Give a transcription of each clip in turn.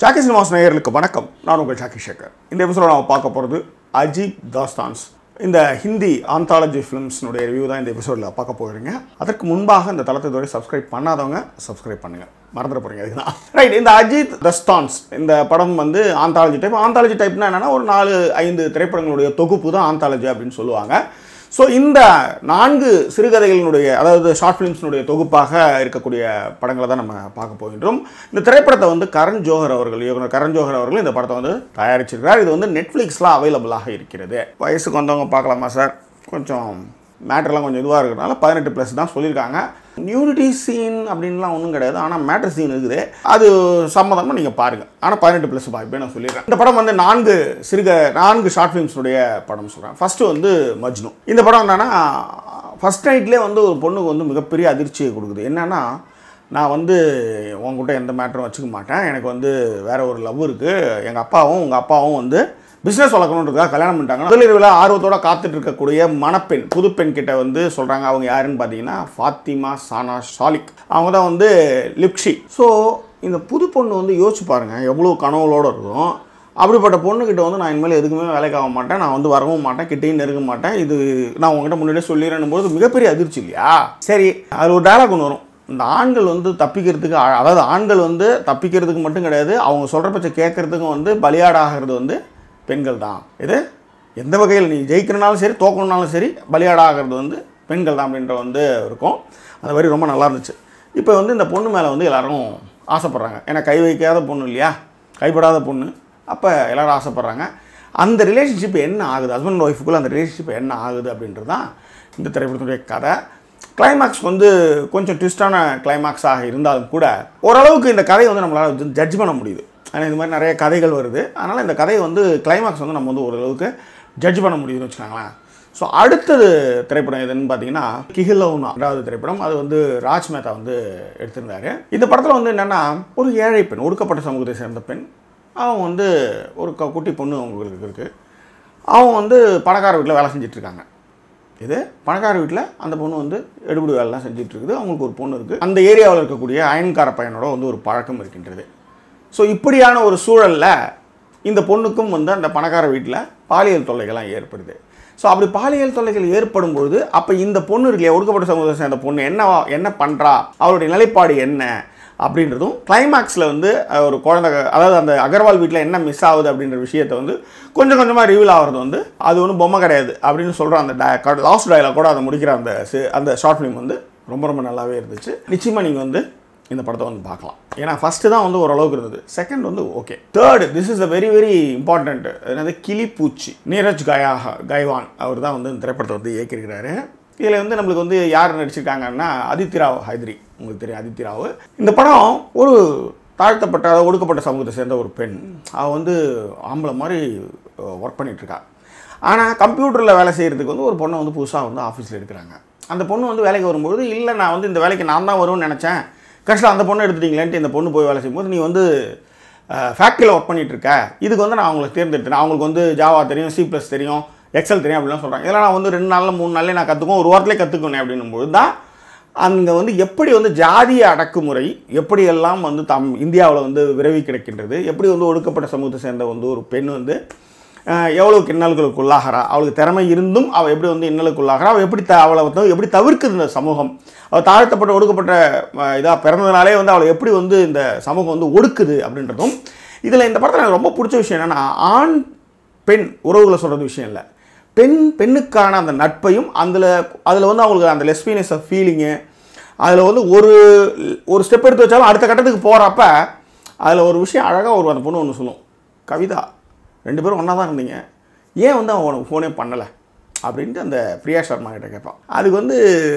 சாக்கி சினிமாஸ் நேயர்களுக்கு வணக்கம் நான் உங்கள் சாக்கி சேகர் இந்த எபிசோட நம்ம பார்க்க போகிறது அஜித் தாஸ்தான்ஸ் இந்த ஹிந்தி ஆந்தாலஜி ஃபிலிம்ஸ்னுடைய ரிவ்யூ தான் இந்த எபிசோடில் பார்க்க போகிறீங்க அதற்கு முன்பாக இந்த தளத்தை இதுவரை சப்ஸ்கிரைப் பண்ணாதவங்க சப்ஸ்கிரைப் பண்ணுங்க மறந்துட போறீங்க அதுக்கு தான் ரைட் இந்த அஜித் தஸ்தான்ஸ் இந்த படம் வந்து ஆந்தாலஜி டைப் ஆந்தாலஜி டைப்னா என்னன்னா ஒரு நாலு ஐந்து திரைப்படங்களுடைய தொகுப்பு தான் ஆந்தாலஜி அப்படின்னு சொல்லுவாங்க ஸோ இந்த நான்கு சிறுகதைகளினுடைய அதாவது ஷார்ட் ஃபிலிம்ஸினுடைய தொகுப்பாக இருக்கக்கூடிய படங்களை தான் நம்ம பார்க்க போகின்றோம் இந்த திரைப்படத்தை வந்து கரண் ஜோஹர் அவர்கள் இயக்குனர் கரண் ஜோஹர் அவர்கள் இந்த படத்தை வந்து தயாரிச்சிருக்கிறார் இது வந்து நெட்ஃப்ளிக்ஸில் அவைலபிளாக இருக்கிறது வயசுக்கு வந்தவங்க பார்க்கலாமா சார் கொஞ்சம் மேட்டர்லாம் கொஞ்சம் இதுவாக இருக்கிறதுனால பதினெட்டு ப்ளஸ் தான் சொல்லியிருக்காங்க நியூரிட்டி சீன் அப்படின்லாம் ஒன்றும் கிடையாது ஆனால் மேட்டர் சீன் இருக்குது அது சம்மதமாக நீங்கள் பாருங்கள் ஆனால் பதினெட்டு ப்ளஸ் இப்போ நான் சொல்லிடுறேன் இந்த படம் வந்து நான்கு சிறுக நான்கு ஷார்ட் ஃபிலிம்ஸுடைய படம் சொல்கிறேன் ஃபஸ்ட்டு வந்து மஜ்னு இந்த படம் என்னன்னா ஃபஸ்ட் நைட்லேயே வந்து ஒரு பொண்ணுக்கு வந்து மிகப்பெரிய அதிர்ச்சியை கொடுக்குது என்னென்னா நான் வந்து உங்ககிட்ட எந்த மேட்டரும் வச்சுக்க மாட்டேன் எனக்கு வந்து வேற ஒரு லவ் இருக்குது எங்கள் அப்பாவும் உங்கள் அப்பாவும் வந்து பிஸ்னஸ் வளர்க்கணுன்றதுக்காக கல்யாணம் பண்ணிட்டாங்க முதலிரவில் ஆர்வத்தோட காத்துட்டு இருக்கக்கூடிய மணப்பெண் புது பெண் கிட்ட வந்து சொல்கிறாங்க அவங்க யாருன்னு பார்த்தீங்கன்னா ஃபாத்திமா சானா ஷாலிக் அவங்க தான் வந்து லிப்ஷி ஸோ இந்த புது பொண்ணு வந்து யோசிச்சு பாருங்கள் எவ்வளோ கனவுகளோடு இருக்கும் அப்படிப்பட்ட பொண்ணுக்கிட்ட வந்து நான் இனிமேல் எதுக்குமே வேலைக்கு ஆக மாட்டேன் நான் வந்து வரவும் மாட்டேன் கிட்டேயும் நெருங்க மாட்டேன் இது நான் உங்ககிட்ட முன்னாடியே சொல்லிடுறேன் போது மிகப்பெரிய அதிர்ச்சி இல்லையா சரி அதில் ஒரு டயலாக் ஒன்று வரும் இந்த ஆண்கள் வந்து தப்பிக்கிறதுக்கு அ- அதாவது ஆண்கள் வந்து தப்பிக்கிறதுக்கு மட்டும் கிடையாது அவங்க சொல்கிற பட்சம் கேட்கறதுக்கும் வந்து பலியாடாகிறது வந்து பெண்கள் தான் இது எந்த வகையில் நீ ஜெயிக்கிறனாலும் சரி தோக்கணுனாலும் சரி பலியாடாகிறது வந்து பெண்கள் தான் அப்படின்ற வந்து இருக்கும் அந்த வரி ரொம்ப நல்லா இருந்துச்சு இப்போ வந்து இந்த பொண்ணு மேலே வந்து எல்லாரும் ஆசைப்பட்றாங்க ஏன்னா கை வைக்காத பொண்ணு இல்லையா கைப்படாத பொண்ணு அப்போ எல்லாரும் ஆசைப்பட்றாங்க அந்த ரிலேஷன்ஷிப் என்ன ஆகுது ஹஸ்பண்ட் ஒய்ஃபுக்குள்ள அந்த ரிலேஷன்ஷிப் என்ன ஆகுது அப்படின்றது தான் இந்த திரைப்படத்துடைய கதை கிளைமாக்ஸ் வந்து கொஞ்சம் ட்விஸ்டான கிளைமாக்ஸாக இருந்தாலும் கூட ஓரளவுக்கு இந்த கதையை வந்து நம்மளால் ஜட்ஜ் பண்ண முடியுது ஆனால் இந்த மாதிரி நிறைய கதைகள் வருது அதனால் இந்த கதையை வந்து கிளைமாக்ஸ் வந்து நம்ம வந்து ஓரளவுக்கு ஜட்ஜ் பண்ண முடியுதுன்னு வச்சுக்கோங்களேன் ஸோ அடுத்தது திரைப்படம் எதுன்னு பார்த்தீங்கன்னா கிஹிலோனா ரெண்டாவது திரைப்படம் அது வந்து ராஜ் மேத்தா வந்து எடுத்திருந்தாரு இந்த படத்தில் வந்து என்னென்னா ஒரு ஏழை பெண் ஒடுக்கப்பட்ட சமூகத்தை சேர்ந்த பெண் அவன் வந்து ஒரு க- குட்டி பொண்ணு அவங்களுக்கு இருக்குது அவன் வந்து பணக்கார வீட்டில் வேலை செஞ்சுட்டு இருக்காங்க இது பணக்கார வீட்டில் அந்த பொண்ணு வந்து எடுபடி வேலைலாம் செஞ்சுட்டு இருக்குது அவங்களுக்கு ஒரு பொண்ணு இருக்குது அந்த ஏரியாவில் இருக்கக்கூடிய அயன்கார பையனோட வந்து ஒரு பழக்கம் இருக்கின்றது ஸோ இப்படியான ஒரு சூழலில் இந்த பொண்ணுக்கும் வந்து அந்த பணக்கார வீட்டில் பாலியல் தொல்லைகள்லாம் ஏற்படுது ஸோ அப்படி பாலியல் தொல்லைகள் ஏற்படும் பொழுது அப்போ இந்த பொண்ணு இருக்கு இல்லையா ஒடுக்கப்பட்ட சமூகத்தை சேர்ந்த பொண்ணு என்ன என்ன பண்ணுறா அவருடைய நிலைப்பாடு என்ன அப்படின்றதும் கிளைமாக்ஸில் வந்து அஹ், ஒரு குழந்தை அதாவது அந்த அகர்வால் வீட்டில் என்ன மிஸ் ஆகுது அப்படின்ற விஷயத்தை வந்து கொஞ்சம் கொஞ்சமாக ரிவீல் ஆகிறது வந்து அது ஒன்றும் பொம்மை கிடையாது அப்படின்னு சொல்கிற அந்த லாஸ்ட் டயலாக் கூட அதை முடிக்கிற அந்த சி- அந்த ஷார்ட் ஃபிலிம் வந்து ரொம்ப ரொம்ப நல்லாவே இருந்துச்சு நிச்சயமாக நீங்கள் வந்து இந்த படத்தை வந்து பார்க்கலாம் ஏன்னா ஃபஸ்ட்டு தான் வந்து ஓரளவுக்கு இருந்தது செகண்ட் வந்து okay third this is a very very important என்னது கிளிப்பூச்சி நீரஜ் கயா கைவான் அவர் தான் வந்து இந்த திரைப்படத்தை வந்து இயக்கியிருக்கிறாரு இதில் வந்து நம்மளுக்கு வந்து யார் நடிச்சிருக்காங்கன்னா அதித்திராவ் ஹைத்ரி உங்களுக்கு தெரியும் அதித்திராவ் இந்த படம் ஒரு தாழ்த்தப்பட்ட அதாவது ஒடுக்கப்பட்ட சமூகத்தை சேர்ந்த ஒரு பெண் அவள் வந்து ஆம்பளை மாதிரி ஒர்க் பண்ணிகிட்ருக்கா ஆனால் கம்ப்யூட்டரில் வேலை செய்கிறதுக்கு வந்து ஒரு பொண்ணை வந்து புதுசாக வந்து ஆஃபீஸில் எடுக்கிறாங்க அந்த பொண்ணு வந்து வேலைக்கு வரும்போது இல்லை நான் வந்து இந்த வேலைக்கு நான் தான் வருவேன்னு நினச்சேன் கஷ்டம் அந்த பொண்ணை எடுத்துட்டீங்களேன்ட்டு இந்த பொண்ணு போய் வேலை செய்யும்போது நீ வந்து ஃபேக்ட்ரியில் ஒர்க் பண்ணிட்டு இருக்க இதுக்கு வந்து நான் அவங்களுக்கு தேர்ந்தெடுத்தேன் அவங்களுக்கு வந்து ஜாவா தெரியும் சி ப்ளஸ் தெரியும் எக்ஸல் தெரியும் அப்படிலாம் சொல்கிறாங்க இதெல்லாம் நான் வந்து ரெண்டு நாளில் மூணு நாள்லேயே நான் கற்றுக்குவோம் ஒரு வாரத்திலே கற்றுக்கணும் அப்படின்னும்போது தான் அங்கே வந்து எப்படி வந்து ஜாதிய அடக்குமுறை எப்படியெல்லாம் வந்து தம் இந்தியாவில் வந்து விரவி கிடக்கின்றது எப்படி வந்து ஒடுக்கப்பட்ட சமூகத்தை சேர்ந்த வந்து ஒரு பெண் வந்து அஹ், எவ்வளவுக்கு இன்னல்களுக்கு உள்ளாகிறா அவளுக்கு திறமை இருந்தும் அவள் எப்படி வந்து இன்னலுக்கு உள்ளாகிறா அவள் எப்படி த அவளை வந்து எப்படி தவிர்க்குது இந்த சமூகம் அவள் தாழ்த்தப்பட்ட ஒடுக்கப்பட்ட இதாக பிறந்ததுனாலே வந்து அவளை எப்படி வந்து இந்த சமூகம் வந்து ஒடுக்குது அப்படின்றதும் இதில் இந்த படத்தில் எனக்கு ரொம்ப பிடிச்ச விஷயம் என்னென்னா ஆண் பெண் உறவுகளை சொல்கிறது விஷயம் இல்லை பெண் பெண்ணுக்கான அந்த நட்பையும் அதில் அதில் வந்து அவங்களுக்கு அந்த லெஸ்பினஸ் ஃபீலிங்கு அதில் வந்து ஒரு ஒரு ஸ்டெப் எடுத்து வச்சாலும் அடுத்த கட்டத்துக்கு போகிறப்ப அதில் ஒரு விஷயம் அழகாக ஒரு அந்த பொண்ணு ஒன்று சொல்லும் கவிதா ரெண்டு பேரும் ஒன்றா தான் இருந்தீங்க ஏன் வந்து அவன் உனக்கு ஃபோனே பண்ணலை அப்படின்ட்டு அந்த பிரியா சர்மா கிட்ட கேட்பான் அதுக்கு வந்து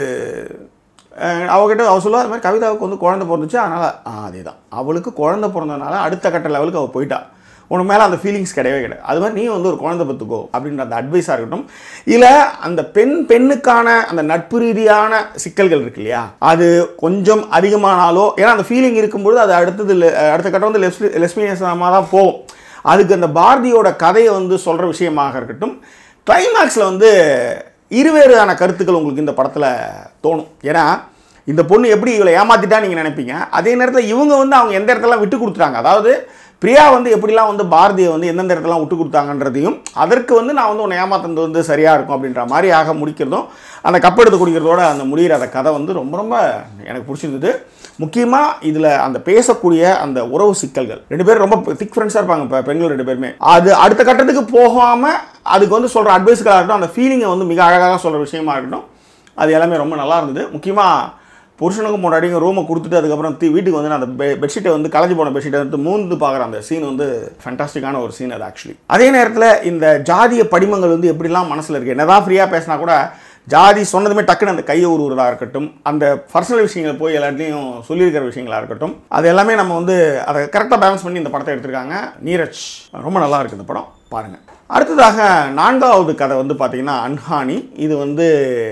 அஹ், அவகிட்ட அவ சொல்லுவா அது மாதிரி கவிதாவுக்கு வந்து குழந்தை பிறந்துச்சு அதனால் அதே தான் அவளுக்கு குழந்தை பிறந்ததுனால அடுத்த கட்ட லெவலுக்கு அவள் போயிட்டா உனக்கு மேலே அந்த ஃபீலிங்ஸ் கிடையவே கிடையாது அது மாதிரி நீ வந்து ஒரு குழந்தை பத்துக்கோ அப்படின்ற அந்த அட்வைஸாக இருக்கட்டும் இல்லை அந்த பெண் பெண்ணுக்கான அந்த நட்பு ரீதியான சிக்கல்கள் இருக்கு இல்லையா அது கொஞ்சம் அதிகமானாலோ ஏன்னா அந்த ஃபீலிங் இருக்கும்பொழுது அது அடுத்தது le- அடுத்த கட்டம் வந்து லெஸ் லெஸ்மினியஸமாக தான் போகும் அதுக்கு அந்த பாரதியோட கதையை வந்து சொல்கிற விஷயமாக இருக்கட்டும் கிளைமாக்ஸில் வந்து இருவேறான கருத்துக்கள் உங்களுக்கு இந்த படத்தில் தோணும் ஏன்னா இந்த பொண்ணு எப்படி இவளை ஏமாத்திட்டா நீங்கள் நினைப்பீங்க அதே நேரத்தில் இவங்க வந்து அவங்க எந்த இடத்துல விட்டு கொடுத்துட்டாங்க அதாவது பிரியா வந்து எப்படிலாம் வந்து பாரதியை வந்து எந்தெந்த இடத்துலாம் விட்டு கொடுத்தாங்கன்றதையும் அதற்கு வந்து நான் வந்து உன்னை ஏமாத்துறது வந்து சரியாக இருக்கும் அப்படின்ற மாதிரி ஆக முடிக்கிறதும் அந்த கப் எடுத்து குடிக்கிறதோட அந்த முடிகிற அந்த கதை வந்து ரொம்ப ரொம்ப எனக்கு பிடிச்சிருந்தது முக்கியமாக இதில் அந்த பேசக்கூடிய அந்த உறவு சிக்கல்கள் ரெண்டு பேரும் ரொம்ப திக் ஃப்ரெண்ட்ஸாக இருப்பாங்க இப்போ பெண்கள் ரெண்டு பேருமே அது அடுத்த கட்டத்துக்கு போகாமல் அதுக்கு வந்து சொல்கிற அட்வைஸ்களாக இருக்கட்டும் அந்த ஃபீலிங்கை வந்து மிக அழகாக சொல்கிற விஷயமா இருக்கட்டும் அது எல்லாமே ரொம்ப நல்லா இருந்தது முக்கியமாக புருஷனுக்கு முன்னாடிங்க ரூமை கொடுத்துட்டு அதுக்கப்புறம் தீ வீட்டுக்கு வந்து நான் அந்த பெ பெட்ஷீட்டை வந்து கலைஞ்சு போன பெட்ஷீட்டை வந்து மூந்து பார்க்குற அந்த சீன் வந்து ஃபேண்டாஸ்டிக்கான ஒரு சீன் அது ஆக்சுவலி அதே நேரத்தில் இந்த ஜாதிய படிமங்கள் வந்து எப்படிலாம் மனசில் இருக்குது என்னதான் ஃப்ரீயாக பேசினா கூட ஜாதி சொன்னதுமே டக்குன்னு அந்த கையை உருவுறதா இருக்கட்டும் அந்த பர்சனல் விஷயங்கள் போய் எல்லாத்தையும் சொல்லியிருக்கிற விஷயங்களா இருக்கட்டும் அது எல்லாமே நம்ம வந்து அதை கரெக்டாக பேலன்ஸ் பண்ணி இந்த படத்தை எடுத்திருக்காங்க நீரஜ் ரொம்ப நல்லா இருக்குது இந்த படம் பாருங்கள் அடுத்ததாக நான்காவது கதை வந்து பார்த்தீங்கன்னா அன்ஹானி இது வந்து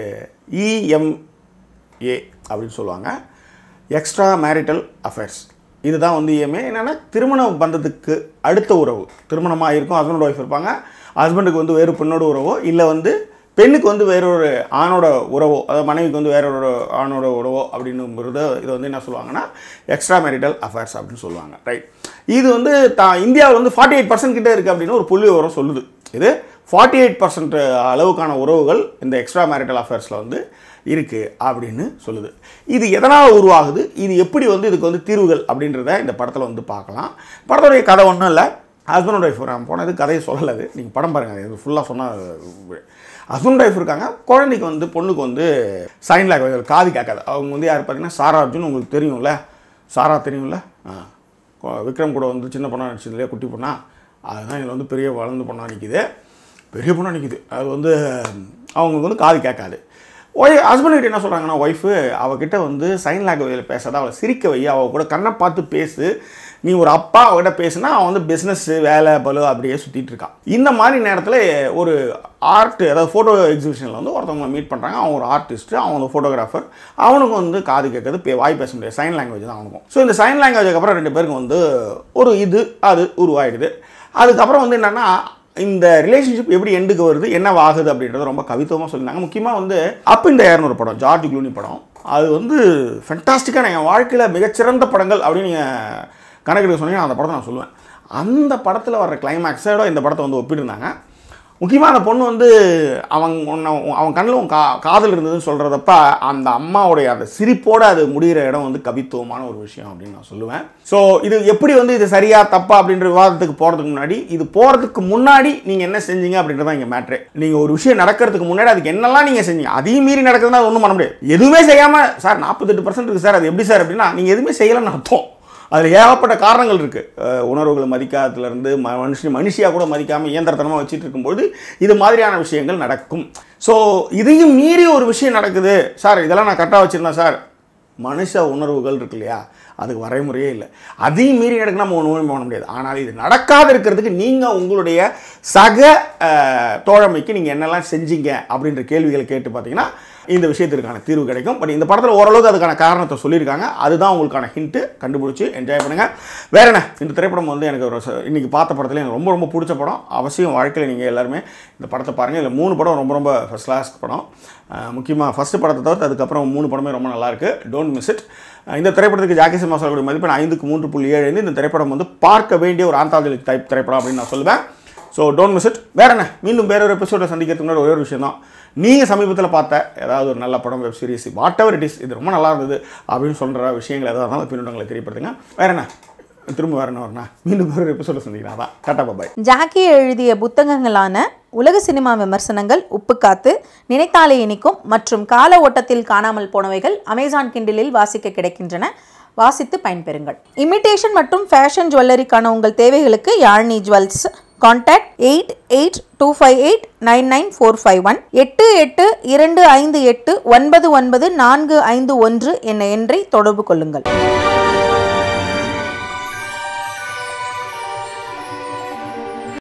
இஎம்ஏ அப்படின்னு சொல்லுவாங்க எக்ஸ்ட்ரா மேரிட்டல் அஃபேர்ஸ் இதுதான் வந்து இஎம்ஏ என்னென்னா திருமண பந்தத்துக்கு அடுத்த உறவு திருமணமாக இருக்கும் ஹஸ்பண்ட் ஒய்ஃப் இருப்பாங்க ஹஸ்பண்டுக்கு வந்து வேறு பெண்ணோட உறவோ இல்லை வந்து பெண்ணுக்கு வந்து வேறொரு ஆணோட உறவோ அதாவது மனைவிக்கு வந்து வேறொரு ஆணோட உறவோ அப்படின்னுங்கிறது இது வந்து என்ன சொல்லுவாங்கன்னா எக்ஸ்ட்ரா மேரிட்டல் அஃபேர்ஸ் அப்படின்னு சொல்லுவாங்க ரைட் இது வந்து தா இந்தியாவில் வந்து ஃபார்ட்டி எயிட் பர்சன்ட் கிட்டே இருக்குது அப்படின்னு ஒரு புள்ளி விவரம் சொல்லுது இது ஃபார்ட்டி எயிட் பர்சன்ட் அளவுக்கான உறவுகள் இந்த எக்ஸ்ட்ரா மேரிட்டல் அஃபேர்ஸில் வந்து இருக்குது அப்படின்னு சொல்லுது இது எதனால் உருவாகுது இது எப்படி வந்து இதுக்கு வந்து தீர்வுகள் அப்படின்றத இந்த படத்தில் வந்து பார்க்கலாம் படத்துடைய கதை ஒன்றும் இல்லை ஹஸ்பண்ட் ஒய்ஃப் நான் போனது கதையை சொல்லலை அது நீங்கள் படம் பாருங்கள் இது ஃபுல்லாக சொன்னால் ஹஸ்பண்ட் ஒய்ஃப் இருக்காங்க குழந்தைக்கு வந்து பொண்ணுக்கு வந்து சைன் லாங்குவேஜ் காது கேட்காது அவங்க வந்து யார் பார்த்தீங்கன்னா சாரா அர்ஜுன் உங்களுக்கு தெரியும்ல சாரா தெரியும்ல ஆ கொ- விக்ரம் கூட வந்து சின்ன பொண்ணாக நடிச்சது இல்லையா குட்டி பொண்ணா அதுதான் இதில் வந்து பெரிய வளர்ந்து பொண்ணாக நிற்கிது பெரிய பொண்ணாக நிற்கிது அது வந்து அவங்களுக்கு வந்து காது கேட்காது ஒய் ஹஸ்பண்ட் கிட்ட என்ன சொல்கிறாங்கன்னா ஒய்ஃபு அவகிட்ட வந்து சைன் லாங்குவேஜில் பேசாத அவளை சிரிக்க வை அவள் கூட கண்ணை பார்த்து பேசு நீ ஒரு அப்பா அவகிட்ட பேசுனா அவன் வந்து பிஸ்னஸ் வேலை பலு அப்படியே சுற்றிட்டு இருக்கான் இந்த மாதிரி நேரத்தில் ஒரு ஆர்ட் அதாவது ஃபோட்டோ எக்ஸிபிஷனில் வந்து ஒருத்தவங்க மீட் பண்ணுறாங்க அவன் ஒரு ஆர்டிஸ்ட்டு அவன் ஒரு ஃபோட்டோகிராஃபர் அவனுக்கும் வந்து காது கேட்குறது பே வாய் பேச முடியாது சைன் லாங்குவேஜ் தான் அவனுக்கும் ஸோ இந்த சைன் லாங்குவேஜுக்கு அப்புறம் ரெண்டு பேருக்கும் வந்து ஒரு இது அது உருவாயிடுது அதுக்கப்புறம் வந்து என்னென்னா இந்த ரிலேஷன்ஷிப் எப்படி எண்டுக்கு வருது என்ன ஆகுது அப்படின்றது ரொம்ப கவித்துவமாக சொல்லியிருந்தாங்க முக்கியமாக வந்து அப் இந்த ஏர்னு ஒரு படம் ஜார்ஜ் க்ளூனி படம் அது வந்து ஃபென்டாஸ்டிக்கான என் வாழ்க்கையில் மிகச்சிறந்த படங்கள் அப்படின்னு நீங்கள் கணக்கெடுக்க சொன்னீங்கன்னா அந்த படத்தை நான் சொல்லுவேன் அந்த படத்தில் வர்ற கிளைமேக்ஸோட இந்த படத்தை வந்து ஒப்பிட்டிருந்தாங்க முக்கியமாக அந்த பொண்ணு வந்து அவன் உன்னை அவன் கண்ணில் உன் கா காதல் இருந்ததுன்னு சொல்கிறதப்ப அந்த அம்மாவுடைய அந்த சிரிப்போடு அது முடிகிற இடம் வந்து கவித்துவமான ஒரு விஷயம் அப்படின்னு நான் சொல்லுவேன் ஸோ இது எப்படி வந்து இது சரியா தப்பா அப்படின்ற விவாதத்துக்கு போகிறதுக்கு முன்னாடி இது போகிறதுக்கு முன்னாடி நீங்கள் என்ன செஞ்சீங்க அப்படின்றதான் இங்கே மேட்ரு நீங்கள் ஒரு விஷயம் நடக்கிறதுக்கு முன்னாடி அதுக்கு என்னெல்லாம் நீங்கள் செஞ்சீங்க அதையும் மீறி நடக்குதுன்னா அது ஒன்றும் பண்ண முடியாது எதுவுமே செய்யாமல் சார் நாற்பத்தெட்டு பர்சன்ட் இருக்குது சார் அது எப்படி சார் அப்படின்னா நீங்கள் எதுவுமே செய்யலைன்னு அர்த்தம் அதில் ஏகப்பட்ட காரணங்கள் இருக்குது உணர்வுகளை மதிக்காததுலேருந்து ம மனுஷன் மனுஷியாக கூட மதிக்காமல் இயந்திரத்தனமாக வச்சுட்டு இருக்கும்போது இது மாதிரியான விஷயங்கள் நடக்கும் ஸோ இதையும் மீறி ஒரு விஷயம் நடக்குது சார் இதெல்லாம் நான் கரெக்டாக வச்சுருந்தேன் சார் மனுஷ உணர்வுகள் இருக்கு இல்லையா அதுக்கு வரைமுறையே இல்லை அதையும் மீறி நடக்க நம்ம ஒன்றுமே பண்ண முடியாது ஆனால் இது நடக்காத இருக்கிறதுக்கு நீங்கள் உங்களுடைய சக அஹ், தோழமைக்கு நீங்கள் என்னெல்லாம் செஞ்சீங்க அப்படின்ற கேள்விகளை கேட்டு பார்த்தீங்கன்னா இந்த விஷயத்திற்கான தீர்வு கிடைக்கும் பட் இந்த படத்தில் ஓரளவுக்கு அதுக்கான காரணத்தை சொல்லியிருக்காங்க அதுதான் உங்களுக்கான ஹிண்ட்டு கண்டுபிடிச்சி என்ஜாய் பண்ணுங்கள் வேற என்ன இந்த திரைப்படம் வந்து எனக்கு ஒரு ச- இன்னைக்கு பார்த்த படத்தில் எனக்கு ரொம்ப ரொம்ப பிடிச்ச படம் அவசியம் வாழ்க்கையில் நீங்கள் எல்லாருமே இந்த படத்தை பாருங்கள் இதில் மூணு படம் ரொம்ப ரொம்ப ஃபஸ்ட் கிளாஸ் படம் முக்கியமாக ஃபஸ்ட்டு படத்தை தவிர்த்து அதுக்கப்புறம் மூணு படமே ரொம்ப நல்லா இருக்கு டோன்ட் மிஸ் இட் இந்த திரைப்படத்துக்கு ஜாக்கி சினிமா சொல்லக்கூடிய மதிப்பு நான் ஐந்துக்கு மூன்று புள்ளி ஏழு ஐந்து. இந்த திரைப்படம் வந்து பார்க்க வேண்டிய ஒரு ஆந்தாஜலி டைப் திரைப்படம் அப்படின்னு நான் சொல்லுவேன் ஸோ டோன்ட் மிஸ் இட் வேற என்ன மீண்டும் வேற ஒரு எபிசோட சந்திக்கிறதுக்கு முன்னாடி ஒரே ஒரு விஷயம் தான் நீங்கள் சமீபத்தில் பார்த்த ஏதாவது ஒரு நல்ல படம் web series whatever it is இது ரொம்ப நல்லா இருந்தது அப்படின்னு சொல்கிற விஷயங்கள் ஏதாவது இருந்தாலும் பின்னோட்டங்களை தெரியப்படுத்துங்க வேற என்ன திரும்ப வேற என்ன வரணும் மீண்டும் வேற ஒரு எபிசோட சந்திக்கிறேன் அதான் டாட்டா பாய் ஜாக்கி எழுதிய புத்தகங்களான உலக சினிமா விமர்சனங்கள் உப்புக்காத்து நினைத்தாலே இனிக்கும் மற்றும் கால ஓட்டத்தில் காணாமல் போனவைகள் அமேசான் கிண்டிலில் வாசிக்க கிடைக்கின்றன வாசித்து பயன்பெறுங்கள் இமிட்டேஷன் மற்றும் ஃபேஷன் ஜுவல்லரிக்கான உங்கள் தேவைகளுக்கு Yazhni jewels contact eight eight two five eight nine nine four five one எட்டு எட்டு இரண்டு ஐந்து எட்டு ஒன்பது ஒன்பது நான்கு ஐந்து ஒன்று என்ற எண்ணை தொடர்பு கொள்ளுங்கள்